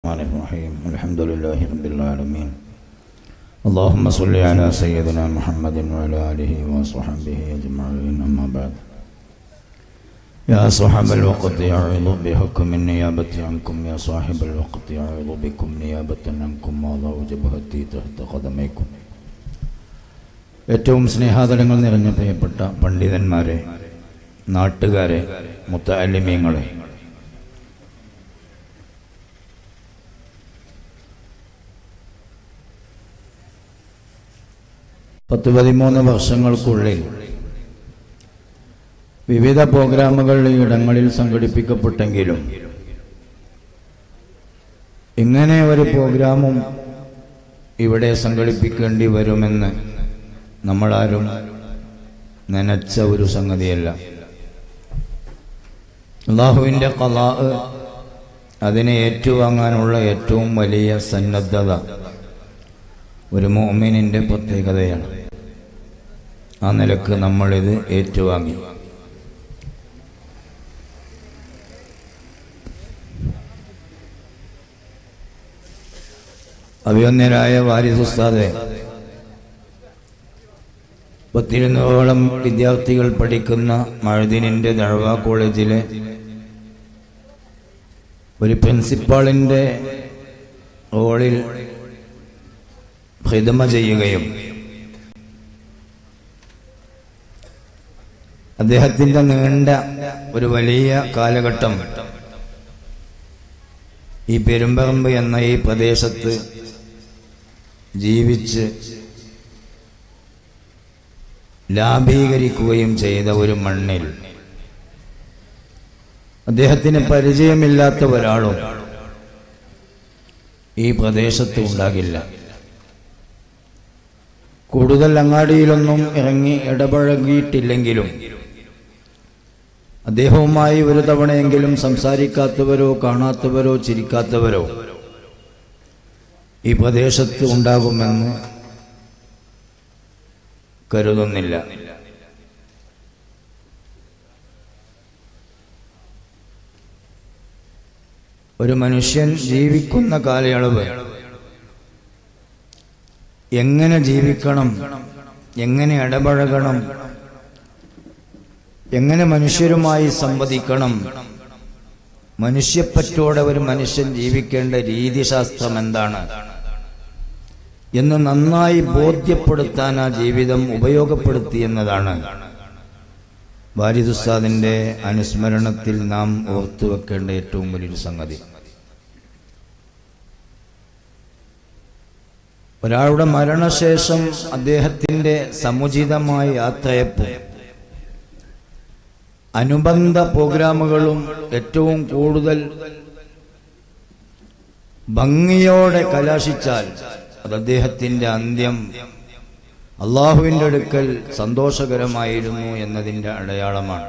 الرحمن الرحيم الحمد لله رب العالمين اللهم صل على سيدنا محمد وعلى آله وصحبه أجمعين أما بعد يا صاحب الوقت أعوذ بحكم النيابة عنكم يا صاحب الوقت أعوذ بكم نيابة عنكم وضع جبهتي تحت قدميكم ഏറ്റവും സ്നേഹാദരങ്ങൾ നിറഞ്ഞ പ്രിയപ്പെട്ട പണ്ഡിതന്മാരെ നാട്ടുകാരെ മുത്തലിമീങ്ങളെ പത്ത് പതിമൂന്ന് വർഷങ്ങൾക്കുള്ളിൽ വിവിധ പ്രോഗ്രാമുകൾ ഈ ഇടങ്ങളിൽ സംഘടിപ്പിക്കപ്പെട്ടെങ്കിലും ഇങ്ങനെ ഒരു പ്രോഗ്രാമും ഇവിടെ സംഘടിപ്പിക്കേണ്ടി വരുമെന്ന് നമ്മളാരും നനച്ച ഒരു സംഗതിയല്ല അള്ളാഹുവിൻ്റെ കലാ അതിനെ ഏറ്റുവാങ്ങാനുള്ള ഏറ്റവും വലിയ സന്നദ്ധത ഒരു മോമിനിൻ്റെ പ്രത്യേകതയാണ് ആ നിലക്ക് നമ്മളിത് ഏറ്റുവാങ്ങി അഭിമന്യരായ വാരിസുസ്താദെ പത്തിരുന്നോളം വിദ്യാർത്ഥികൾ പഠിക്കുന്ന മഴദിനിൻ്റെ ദഴവ കോളേജിലെ ഒരു പ്രിൻസിപ്പാളിൻ്റെ റോളിൽ ഹിതമ ചെയ്യുകയും അദ്ദേഹത്തിൻ്റെ നീണ്ട ഒരു വലിയ കാലഘട്ടം ഈ പെരുമ്പറമ്പ് എന്ന ഈ പ്രദേശത്ത് ജീവിച്ച് ലാഭീകരിക്കുകയും ചെയ്ത ഒരു മണ്ണിൽ അദ്ദേഹത്തിന് പരിചയമില്ലാത്ത ഒരാളും ഈ പ്രദേശത്ത് ഉണ്ടാകില്ല കൂടുതൽ അങ്ങാടിയിലൊന്നും ഇറങ്ങി ഇടപഴകിയിട്ടില്ലെങ്കിലും അദ്ദേഹവുമായി ഒരു തവണയെങ്കിലും സംസാരിക്കാത്തവരോ കാണാത്തവരോ ചിരിക്കാത്തവരോ ഈ പ്രദേശത്ത് ഉണ്ടാകുമെന്ന് കരുതുന്നില്ല ഒരു മനുഷ്യൻ ജീവിക്കുന്ന കാലയളവ് എങ്ങനെ ജീവിക്കണം എങ്ങനെ ഇടപഴകണം എങ്ങനെ മനുഷ്യരുമായി സംവദിക്കണം മനുഷ്യപ്പറ്റോടെ ഒരു മനുഷ്യൻ ജീവിക്കേണ്ട രീതിശാസ്ത്രം എന്താണ് എന്ന് നന്നായി ബോധ്യപ്പെടുത്താൻ ആ ജീവിതം ഉപയോഗപ്പെടുത്തി എന്നതാണ് വാരിദുസ്താദിന്റെ അനുസ്മരണത്തിൽ നാം ഓർത്തുവെക്കേണ്ട ഏറ്റവും വലിയൊരു സംഗതി ഒരാളുടെ മരണശേഷം അദ്ദേഹത്തിന്റെ സമുചിതമായ യാത്രയപ്പ് അനുബന്ധ പ്രോഗ്രാമുകളും ഏറ്റവും കൂടുതൽ ഭംഗിയോടെ കലാശിച്ചാൽ അത് അദ്ദേഹത്തിന്റെ അന്ത്യം അള്ളാഹുവിന്റെ അടുക്കൽ സന്തോഷകരമായിരുന്നു എന്നതിന്റെ അടയാളമാണ്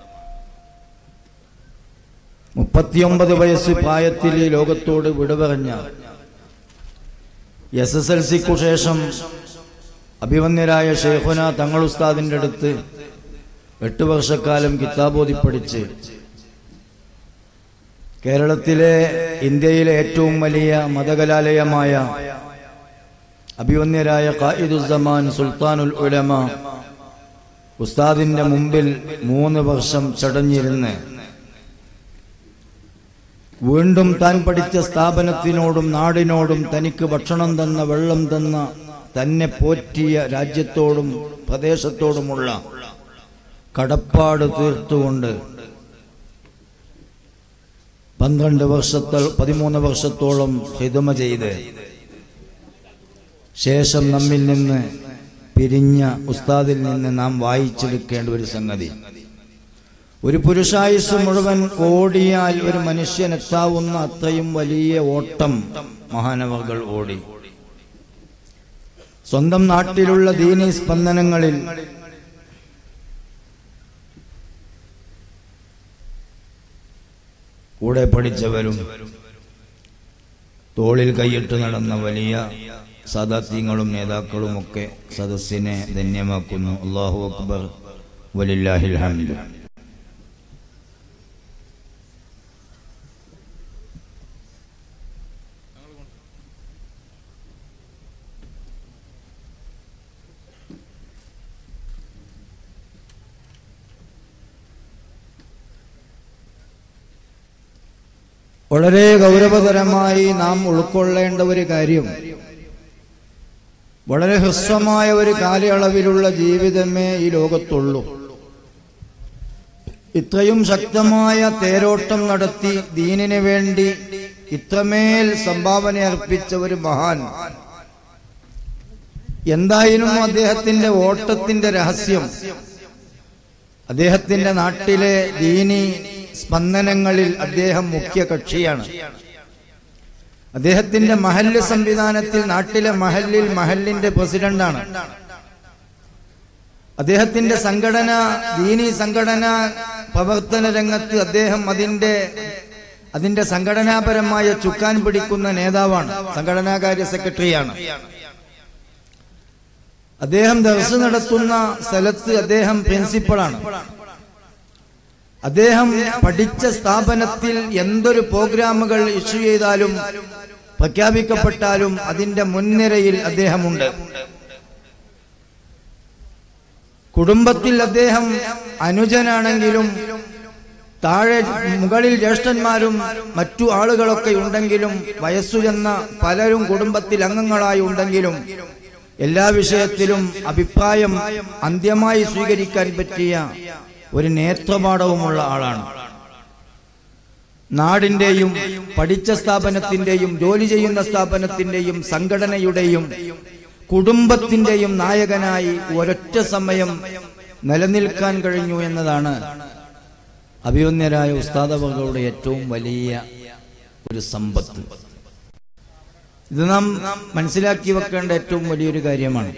മുപ്പത്തിയൊമ്പത് വയസ്സ് പ്രായത്തിൽ ഈ ലോകത്തോട് വിട പറഞ്ഞ എസ് എസ് എൽ സിക്കു ശേഷം അഭിമന്യരായ ഷെയ്ഖുന തങ്ങൾ ഉസ്താദിന്റെ അടുത്ത് എട്ട് വർഷക്കാലം കിതാബോധി പഠിച്ച് കേരളത്തിലെ ഇന്ത്യയിലെ ഏറ്റവും വലിയ മതകലാലയമായ അഭിമന്യരായ ഖായിദുസമാൻ സുൽത്താനുൽ ഉലമ ഉസ്താദിന്റെ മുമ്പിൽ മൂന്ന് വർഷം ചടഞ്ഞിരുന്ന് വീണ്ടും താൻ പഠിച്ച സ്ഥാപനത്തിനോടും നാടിനോടും തനിക്ക് ഭക്ഷണം തന്ന വെള്ളം തന്ന തന്നെ പോറ്റിയ രാജ്യത്തോടും പ്രദേശത്തോടുമുള്ള കടപ്പാട് തീർത്തുകൊണ്ട് പന്ത്രണ്ട് വർഷത്തോ പതിമൂന്ന് വർഷത്തോളം ഹിതമ ചെയ്ത് ശേഷം നമ്മിൽ നിന്ന് പിരിഞ്ഞ ഉസ്താദിൽ നിന്ന് നാം വായിച്ചെടുക്കേണ്ട ഒരു സംഗതി ഒരു പുരുഷായുസ് മുഴുവൻ ഓടിയാൽ ഒരു മനുഷ്യൻ എത്താവുന്ന അത്രയും വലിയ ഓട്ടം മഹാനവകൾ ഓടി സ്വന്തം നാട്ടിലുള്ള ദീനീ സ്പന്ദനങ്ങളിൽ കൂടെ പഠിച്ചവരും തോളിൽ കൈയിട്ട് നടന്ന വലിയ സാദാത്യങ്ങളും നേതാക്കളുമൊക്കെ സദസ്സിനെ ധന്യമാക്കുന്നു അള്ളാഹു അക്ബർ വലില്ലാഹിൽ ഹംദ് വളരെ ഗൗരവതരമായി നാം ഉൾക്കൊള്ളേണ്ട ഒരു കാര്യം വളരെ ഹ്രസ്വമായ ഒരു കാലയളവിലുള്ള ജീവിതമേ ഈ ലോകത്തുള്ളൂ ഇത്രയും ശക്തമായ തേരോട്ടം നടത്തി ദീനിന് വേണ്ടി ഇത്രമേൽ സംഭാവന അർപ്പിച്ച ഒരു മഹാൻ എന്തായിരുന്നു അദ്ദേഹത്തിന്റെ ഓട്ടത്തിന്റെ രഹസ്യം അദ്ദേഹത്തിന്റെ നാട്ടിലെ ദീനി സ്പന്ദനങ്ങളിൽ അദ്ദേഹം മുഖ്യ കക്ഷിയാണ് അദ്ദേഹത്തിന്റെ മഹല്ല് സംവിധാനത്തിൽ നാട്ടിലെ മഹല്ലിൽ മഹല്ലിന്റെ പ്രസിഡന്റാണ് അദ്ദേഹത്തിന്റെ സംഘടന ദീനി സംഘടന പ്രവർത്തന രംഗത്ത് അദ്ദേഹം അതിന്റെ അതിന്റെ സംഘടനാപരമായ ചുക്കാൻ പിടിക്കുന്ന നേതാവാണ് സംഘടനാകാര്യ സെക്രട്ടറിയാണ് അദ്ദേഹം ദർസ് നടത്തുന്ന സ്ഥലത്ത് അദ്ദേഹം പ്രിൻസിപ്പളാണ് അദ്ദേഹം പഠിച്ച സ്ഥാപനത്തിൽ എന്തൊരു പ്രോഗ്രാമുകൾ ഇഷ്യൂ ചെയ്താലും പ്രഖ്യാപിക്കപ്പെട്ടാലും അതിന്റെ മുൻനിരയിൽ അദ്ദേഹമുണ്ട് കുടുംബത്തിൽ അദ്ദേഹം അനുജനാണെങ്കിലും താഴെ മുകളിൽ ജ്യേഷ്ഠന്മാരും മറ്റു ആളുകളൊക്കെ ഉണ്ടെങ്കിലും വയസ്സു ചെന്ന പലരും കുടുംബത്തിൽ അംഗങ്ങളായി ഉണ്ടെങ്കിലും എല്ലാ വിഷയത്തിലും അഭിപ്രായം അന്ത്യമായി സ്വീകരിക്കാൻ പറ്റിയ ഒരു നേത്രപാഠവുമുള്ള ആളാണ് നാടിന്റെയും പഠിച്ച സ്ഥാപനത്തിന്റെയും ജോലി ചെയ്യുന്ന സ്ഥാപനത്തിന്റെയും സംഘടനയുടെയും കുടുംബത്തിന്റെയും നായകനായി ഒരൊറ്റ സമയം നിലനിൽക്കാൻ കഴിഞ്ഞു എന്നതാണ് അഭിമന്യരായ ഉസ്താദവകളുടെ ഏറ്റവും വലിയ ഒരു സമ്പത്ത് ഇത് നാം മനസ്സിലാക്കി വെക്കേണ്ട ഏറ്റവും വലിയൊരു കാര്യമാണ്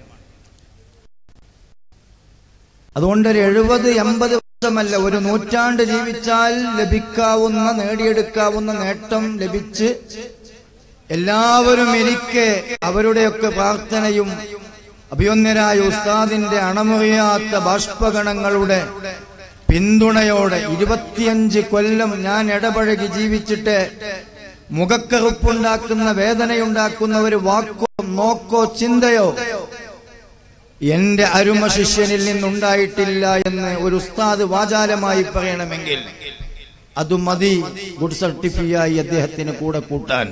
അതുകൊണ്ട് ഒരു എഴുപത് എൺപത് വർഷമല്ല ഒരു നൂറ്റാണ്ട് ജീവിച്ചാൽ ലഭിക്കാവുന്ന നേടിയെടുക്കാവുന്ന നേട്ടം ലഭിച്ച് എല്ലാവരും എനിക്ക് അവരുടെയൊക്കെ പ്രാർത്ഥനയും അഭിയൊന്നരായ ഉസ്താദിന്റെ അണമുറിയാത്ത ബാഷ്പഗണങ്ങളുടെ പിന്തുണയോടെ ഇരുപത്തിയഞ്ച് കൊല്ലം ഞാൻ ഇടപഴകി ജീവിച്ചിട്ട് മുഖക്കറുപ്പുണ്ടാക്കുന്ന വേദനയുണ്ടാക്കുന്ന ഒരു വാക്കോ നോക്കോ ചിന്തയോ എന്റെ അരുമ ശിഷ്യനിൽ നിന്നുണ്ടായിട്ടില്ല എന്ന് ഒരു ഉസ്താദ് വാചാലമായി പറയണമെങ്കിൽ അത് മതി ഗുഡ് സർട്ടിഫിയായി അദ്ദേഹത്തിന് കൂടെ കൂട്ടാൻ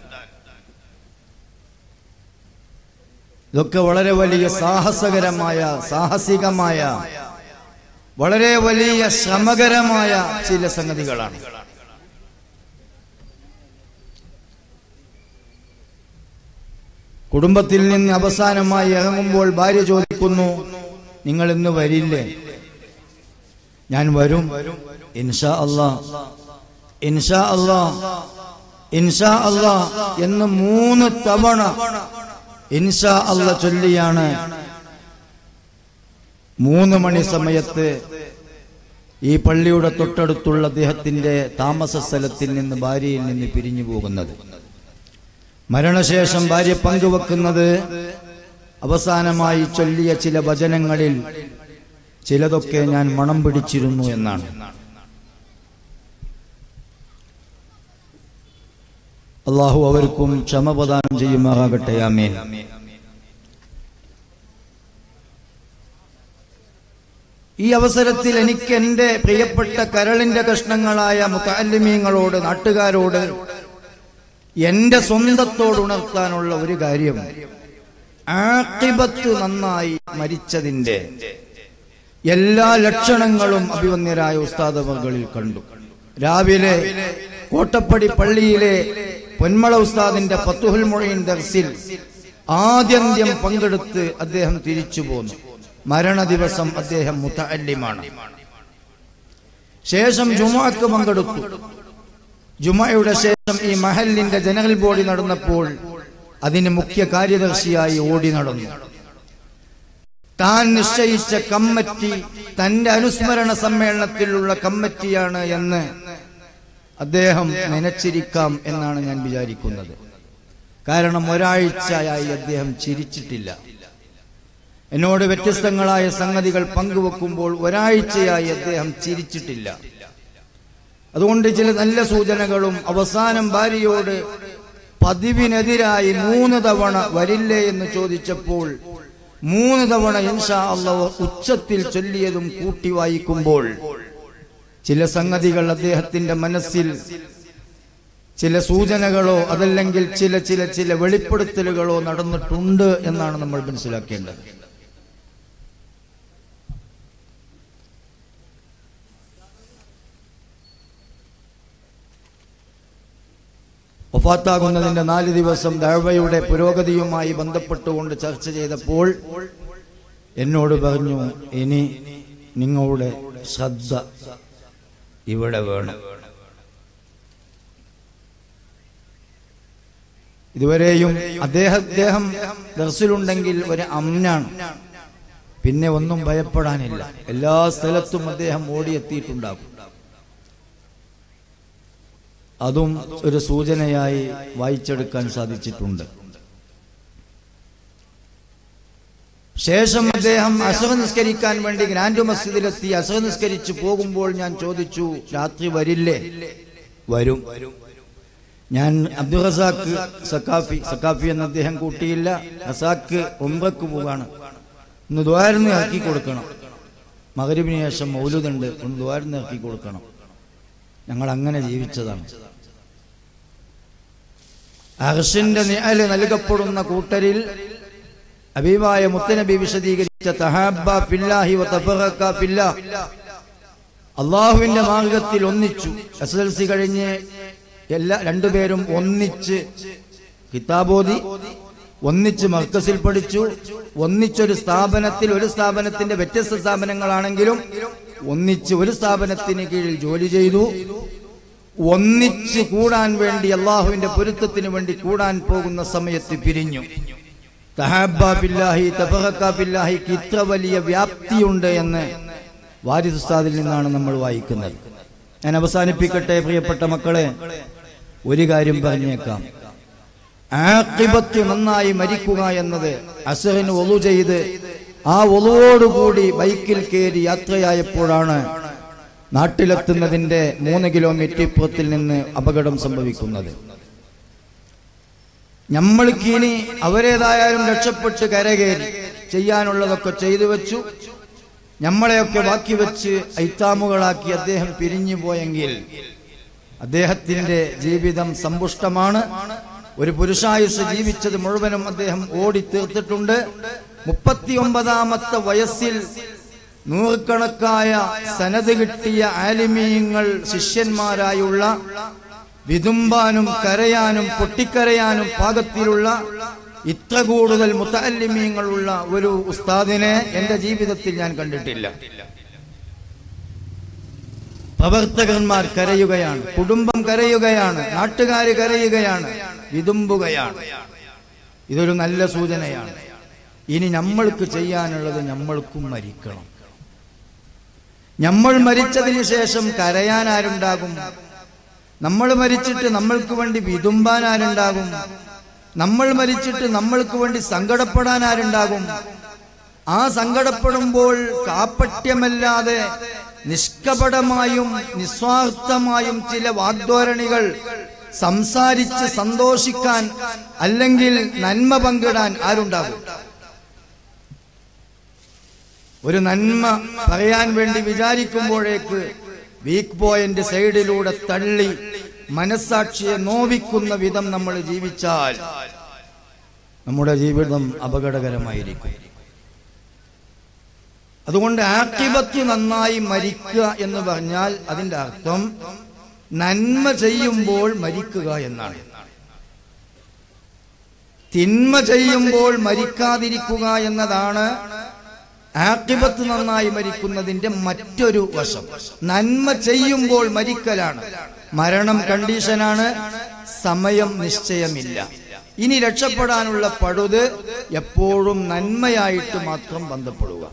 ഇതൊക്കെ വളരെ വലിയ സാഹസകരമായ സാഹസികമായ വളരെ വലിയ ശ്രമകരമായ ചില സംഗതികളാണ് കുടുംബത്തിൽ നിന്ന് അവസാനമായി ഇറങ്ങുമ്പോൾ ഭാര്യ ചോദിക്കുന്നു നിങ്ങൾ ഇന്ന് വരില്ലേ ഞാൻ വരും ഇൻഷാ അല്ലാ ഇൻഷാ അല്ലാ ഇൻഷാ അല്ലാ എന്ന് മൂന്ന് തവണ ഇൻഷാ അല്ല ചൊല്ലിയാണ് മൂന്ന് മണി സമയത്ത് ഈ പള്ളിയുടെ തൊട്ടടുത്തുള്ള അദ്ദേഹത്തിന്റെ താമസ സ്ഥലത്തിൽ നിന്ന് ഭാര്യയിൽ നിന്ന് പിരിഞ്ഞു പോകുന്നത് മരണശേഷം ഭാര്യ പങ്കുവെക്കുന്നത് അവസാനമായി ചൊല്ലിയ ചില വചനങ്ങളിൽ ചിലതൊക്കെ ഞാൻ മണം പിടിച്ചിരുന്നു എന്നാണ് അള്ളാഹു അവർക്കും ക്ഷമ പ്രദാനം ചെയ്യുമാറാകട്ടെ ആമേൻ ഈ അവസരത്തിൽ എനിക്ക് എന്റെ പ്രിയപ്പെട്ട കരളിന്റെ കഷ്ണങ്ങളായ മുത്താലിമീങ്ങളോട് നാട്ടുകാരോട് എന്റെ സ്വന്തത്തോട് ഉണർത്താനുള്ള ഒരു കാര്യം ആക്കിബത്ത് നന്നായി മരിച്ചതിന്റെ എല്ലാ ലക്ഷണങ്ങളും അഭിവന്യരായ ഉസ്താദവകളിൽ കണ്ടു രാവിലെ കോട്ടപ്പടി പള്ളിയിലെ പൊന്മള ഉസ്താദിന്റെ ഫത്തുഹുൽ മൊഴീൻ ദർസിൽ ആദ്യന്ത്യം പങ്കെടുത്ത് അദ്ദേഹം തിരിച്ചു പോന്നു മരണ ദിവസം അദ്ദേഹം മുത്തല്ലിമാണ് ശേഷം ജുമാക്ക് പങ്കെടുത്തു ജുമയുടെ ശേഷം ഈ മഹലിന്റെ ജനറൽ ബോഡി നടന്നപ്പോൾ അതിന് മുഖ്യ കാര്യദർശിയായി ഓടി നടന്നു താൻ നിശ്ചയിച്ച കമ്മിറ്റി തന്റെ അനുസ്മരണ സമ്മേളനത്തിലുള്ള കമ്മിറ്റിയാണ് എന്ന് അദ്ദേഹം നനച്ചിരിക്കാം എന്നാണ് ഞാൻ വിചാരിക്കുന്നത് കാരണം ഒരാഴ്ചയായി അദ്ദേഹം ചിരിച്ചിട്ടില്ല എന്നോട് വ്യത്യസ്തങ്ങളായ സംഗതികൾ പങ്കുവെക്കുമ്പോൾ ഒരാഴ്ചയായി അദ്ദേഹം ചിരിച്ചിട്ടില്ല അതുകൊണ്ട് ചില നല്ല സൂചനകളും അവസാനം ഭാര്യയോട് പതിവിനെതിരായി മൂന്ന് തവണ വരില്ലേ എന്ന് ചോദിച്ചപ്പോൾ മൂന്ന് തവണ ഇൻഷാ അള്ളാഹ് ഉച്ചത്തിൽ ചൊല്ലിയതും കൂട്ടി വായിക്കുമ്പോൾ ചില സംഗതികൾ അദ്ദേഹത്തിന്റെ മനസ്സിൽ ചില സൂചനകളോ അതല്ലെങ്കിൽ ചില ചില ചില വെളിപ്പെടുത്തലുകളോ നടന്നിട്ടുണ്ട് എന്നാണ് നമ്മൾ മനസ്സിലാക്കേണ്ടത് ഒഫാത്താകുന്നതിന്റെ നാല് ദിവസം ദഴവയുടെ പുരോഗതിയുമായി ബന്ധപ്പെട്ടുകൊണ്ട് ചർച്ച ചെയ്തപ്പോൾ എന്നോട് പറഞ്ഞു ഇനി നിങ്ങളുടെ ശ്രദ്ധ ഇവിടെ വേണം ഇതുവരെയും അദ്ദേഹം അദ്ദേഹം ദർസിലുണ്ടെങ്കിൽ ഒരു അമ്നാണ് പിന്നെ ഒന്നും ഭയപ്പെടാനില്ല എല്ലാ സ്ഥലത്തും അദ്ദേഹം ഓടിയെത്തിയിട്ടുണ്ടാകും അതും ഒരു സൂചനയായി വായിച്ചെടുക്കാൻ സാധിച്ചിട്ടുണ്ട് ശേഷം അദ്ദേഹം അസഹ നിസ്കരിക്കാൻ വേണ്ടി ഗ്രാൻഡ് മസ്ജിദിലെത്തി അസഹ നിസ്കരിച്ചു പോകുമ്പോൾ ഞാൻ ചോദിച്ചു രാത്രി വരില്ലേ വരും ഞാൻ അബ്ദുൽ റസാഖ് സക്കാഫി സക്കാഫി എന്ന അദ്ദേഹം കൂട്ടിയില്ല റസാഖ് ഒമ്പക്ക് പോവാണ് ഒന്ന് ദ്വാരന്ന് ഇറക്കി കൊടുക്കണം മകരിവിന് ശേഷം മൗലുദുണ്ട് ഒന്ന് ദ്വാരന്ന് ഇറക്കി കൊടുക്കണം ഞങ്ങൾ അങ്ങനെ ജീവിച്ചതാണ് അർഷിന്റെ നിഴല് നൽകപ്പെടുന്ന കൂട്ടരിൽ അബീബായ മുത്തനബി വിശദീകരിച്ച തഹാബ ഫില്ലാഹി വ തഫറഖ ഫില്ലാ അള്ളാഹുവിന്റെ മാർഗത്തിൽ ഒന്നിച്ചു എസ് എൽ സി കഴിഞ്ഞ് എല്ലാ രണ്ടുപേരും ഒന്നിച്ച് കിതാബോധി ഒന്നിച്ച് മർക്കസിൽ പഠിച്ചു ഒന്നിച്ചൊരു സ്ഥാപനത്തിൽ ഒരു സ്ഥാപനത്തിന്റെ വ്യത്യസ്ത സ്ഥാപനങ്ങളാണെങ്കിലും ഒന്നിച്ച് ഒരു സ്ഥാപനത്തിന് കീഴിൽ ജോലി ചെയ്തു ഒന്നിച്ച് കൂടാൻ വേണ്ടി അള്ളാഹുവിന്റെ പൊരുത്തത്തിന് വേണ്ടി കൂടാൻ പോകുന്ന സമയത്ത് പിരിഞ്ഞു തഹാബ ബില്ലാഹി തഫഹക്ക ബില്ലാഹിക്ക് ഇത്ര വലിയ വ്യാപ്തിയുണ്ട് എന്ന് വാരിദ് ഉസ്താദിൽ നിന്നാണ് നമ്മൾ വായിക്കുന്നത് ഞാൻ അവസാനിപ്പിക്കട്ടെ പ്രിയപ്പെട്ട മക്കളെ ഒരു കാര്യം പറഞ്ഞേക്കാം ആക്കിബത്ത് നന്നായി മരിക്കുക എന്നത് അസറിന് ഒലു ചെയ്ത് ആ ഒലുവോടുകൂടി ബൈക്കിൽ കയറി യാത്രയായപ്പോഴാണ് നാട്ടിലെത്തുന്നതിന്റെ മൂന്ന് കിലോമീറ്റർ ഇപ്പുറത്തിൽ നിന്ന് അപകടം സംഭവിക്കുന്നത് നമ്മൾക്ക് ഇനി അവരേതായാലും രക്ഷപ്പെട്ട് കരകയറി ചെയ്യാനുള്ളതൊക്കെ ചെയ്തു വെച്ചു നമ്മളെയൊക്കെ ബാക്കി വെച്ച് ഐത്താമുകളാക്കി അദ്ദേഹം പിരിഞ്ഞു പോയെങ്കിൽ അദ്ദേഹത്തിന്റെ ജീവിതം സമ്പുഷ്ടമാണ് ഒരു പുരുഷായുസ് ജീവിച്ചത് മുഴുവനും അദ്ദേഹം ഓടി തീർത്തിട്ടുണ്ട് മുപ്പത്തിയൊമ്പതാമത്തെ വയസ്സിൽ നൂറുകണക്കായ സനത് കിട്ടിയ ആലിമീയങ്ങൾ ശിഷ്യന്മാരായുള്ള വിതുമ്പാനും കരയാനും പൊട്ടിക്കരയാനും പാകത്തിലുള്ള ഇത്ര കൂടുതൽ മുത്തല്ലിമീങ്ങളുള്ള ഒരു ഉസ്താദിനെ എന്റെ ജീവിതത്തിൽ ഞാൻ കണ്ടിട്ടില്ല പ്രവർത്തകന്മാർ കരയുകയാണ് കുടുംബം കരയുകയാണ് നാട്ടുകാർ കരയുകയാണ് വിതുമ്പുകയാണ് ഇതൊരു നല്ല സൂചനയാണ് ഇനി നമ്മൾക്ക് ചെയ്യാനുള്ളത് നമ്മൾക്കും മരിക്കണം നമ്മൾ മരിച്ചതിന് ശേഷം കരയാൻ ആരുണ്ടാകും നമ്മൾ മരിച്ചിട്ട് നമ്മൾക്ക് വേണ്ടി വിതുമ്പാൻ ആരുണ്ടാകും നമ്മൾ മരിച്ചിട്ട് നമ്മൾക്ക് വേണ്ടി സങ്കടപ്പെടാൻ ആരുണ്ടാകും ആ സങ്കടപ്പെടുമ്പോൾ കാപ്പട്യമല്ലാതെ നിഷ്കപടമായും നിസ്വാർത്ഥമായും ചില വാഗ്ധോരണികൾ സംസാരിച്ച് സന്തോഷിക്കാൻ അല്ലെങ്കിൽ നന്മ പങ്കിടാൻ ആരുണ്ടാകും ഒരു നന്മ പറയാൻ വേണ്ടി വിചാരിക്കുമ്പോഴേക്ക് വീക്ക് പോയിന്റ് സൈഡിലൂടെ തള്ളി മനസാക്ഷിയെ നോവിക്കുന്ന വിധം നമ്മൾ ജീവിച്ചാൽ നമ്മുടെ ജീവിതം അപകടകരമായിരിക്കും അതുകൊണ്ട് ആക്കിബത്ത് നന്നായി മരിക്കുക എന്ന് പറഞ്ഞാൽ അതിന്റെ അർത്ഥം നന്മ ചെയ്യുമ്പോൾ മരിക്കുക എന്നാണ് തിന്മ ചെയ്യുമ്പോൾ മരിക്കാതിരിക്കുക എന്നതാണ് ആക്കിബത്ത് നന്നായി മരിക്കുന്നതിന്റെ മറ്റൊരു വശം നന്മ ചെയ്യുമ്പോൾ മരിക്കലാണ് മരണം കണ്ടീഷനാണ് സമയം നിശ്ചയമില്ല ഇനി രക്ഷപ്പെടാനുള്ള പഴുത് എപ്പോഴും നന്മയായിട്ട് മാത്രം ബന്ധപ്പെടുക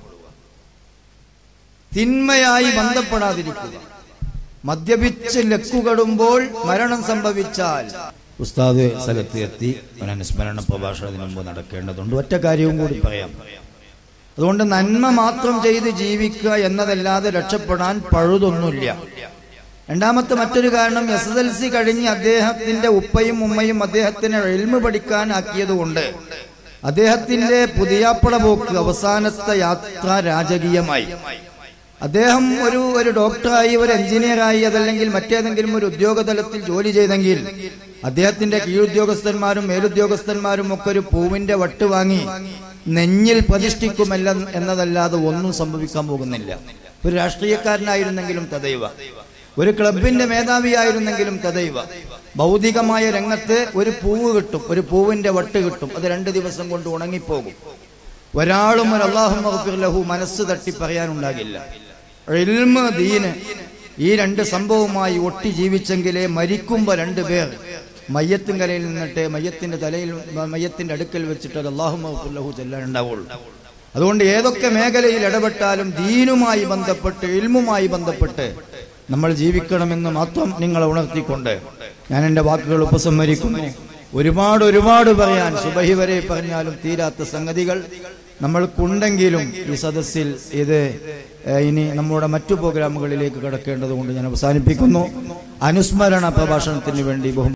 തിന്മയായി ബന്ധപ്പെടാതിരിക്കുക മദ്യപിച്ച് ലക്കുകടുമ്പോൾ മരണം സംഭവിച്ചാൽ ഉസ്താദ് സ്ഥലത്ത് എത്തി ഒരു അനുസ്മരണ പ്രഭാഷണത്തിന് മുമ്പ് നടക്കേണ്ടതുണ്ട് ഒറ്റ കാര്യവും കൂടി പറയാം അതുകൊണ്ട് നന്മ മാത്രം ചെയ്ത് ജീവിക്കുക എന്നതല്ലാതെ രക്ഷപ്പെടാൻ പഴുതൊന്നുമില്ല രണ്ടാമത്തെ മറ്റൊരു കാരണം എസ് എസ് എൽ സി കഴിഞ്ഞ് അദ്ദേഹത്തിന്റെ ഉപ്പയും ഉമ്മയും അദ്ദേഹത്തിന് എൽമ് പഠിക്കാൻ ആക്കിയതുകൊണ്ട് അദ്ദേഹത്തിന്റെ പുതിയാപ്പള പോക്ക് അവസാനത്തെ യാത്ര രാജകീയമായി അദ്ദേഹം ഒരു ഒരു ഡോക്ടറായി ഒരു എഞ്ചിനീയറായി അതല്ലെങ്കിൽ മറ്റേതെങ്കിലും ഒരു ഉദ്യോഗ തലത്തിൽ ജോലി ചെയ്തെങ്കിൽ അദ്ദേഹത്തിന്റെ കീഴുദ്യോഗസ്ഥന്മാരും മേലുദ്യോഗസ്ഥന്മാരും ഒക്കെ ഒരു പൂവിന്റെ വട്ട് വാങ്ങി നെഞ്ഞിൽ പ്രതിഷ്ഠിക്കുമല്ല എന്നതല്ലാതെ ഒന്നും സംഭവിക്കാൻ പോകുന്നില്ല ഒരു രാഷ്ട്രീയക്കാരനായിരുന്നെങ്കിലും തദൈവ ഒരു ക്ലബിന്റെ മേധാവിയായിരുന്നെങ്കിലും തദൈവ ഭൗതികമായ രംഗത്ത് ഒരു പൂവ് കിട്ടും ഒരു പൂവിന്റെ വട്ട് കിട്ടും അത് രണ്ട് ദിവസം കൊണ്ട് ഉണങ്ങിപ്പോകും ഒരാളും ഒരു അള്ളാഹു ലഹു മനസ്സ് തട്ടി പറയാനുണ്ടാകില്ല ഇൽമ് ദീന് ഈ രണ്ട് സംഭവവുമായി ഒട്ടി ജീവിച്ചെങ്കിലേ മരിക്കുമ്പോ രണ്ടു പേർ മയ്യത്തിൻ കലയിൽ നിന്നിട്ട് മയ്യത്തിന്റെ തലയിൽ മയ്യത്തിന്റെ അടുക്കൽ വെച്ചിട്ട് അത് അള്ളാഹു ലഹു ചെല്ലാനുണ്ടാവുള്ളൂ അതുകൊണ്ട് ഏതൊക്കെ മേഖലയിൽ ഇടപെട്ടാലും ദീനുമായി ബന്ധപ്പെട്ട് ഇൽമുമായി ബന്ധപ്പെട്ട് നമ്മൾ ജീവിക്കണമെന്ന് മാത്രം നിങ്ങളെ ഉണർത്തിക്കൊണ്ട് ഞാൻ എൻ്റെ വാക്കുകൾ ഉപസംഹരിക്കുന്നു ഒരുപാട് ഒരുപാട് പറയാൻ സുബഹി വരെ പറഞ്ഞാലും തീരാത്ത സംഗതികൾ നമ്മൾക്കുണ്ടെങ്കിലും ഈ സദസ്സിൽ ഇത് ഏഹ്, ഇനി നമ്മുടെ മറ്റു പ്രോഗ്രാമുകളിലേക്ക് കടക്കേണ്ടതുകൊണ്ട് ഞാൻ അവസാനിപ്പിക്കുന്നു അനുസ്മരണ പ്രഭാഷണത്തിന് വേണ്ടി ബഹു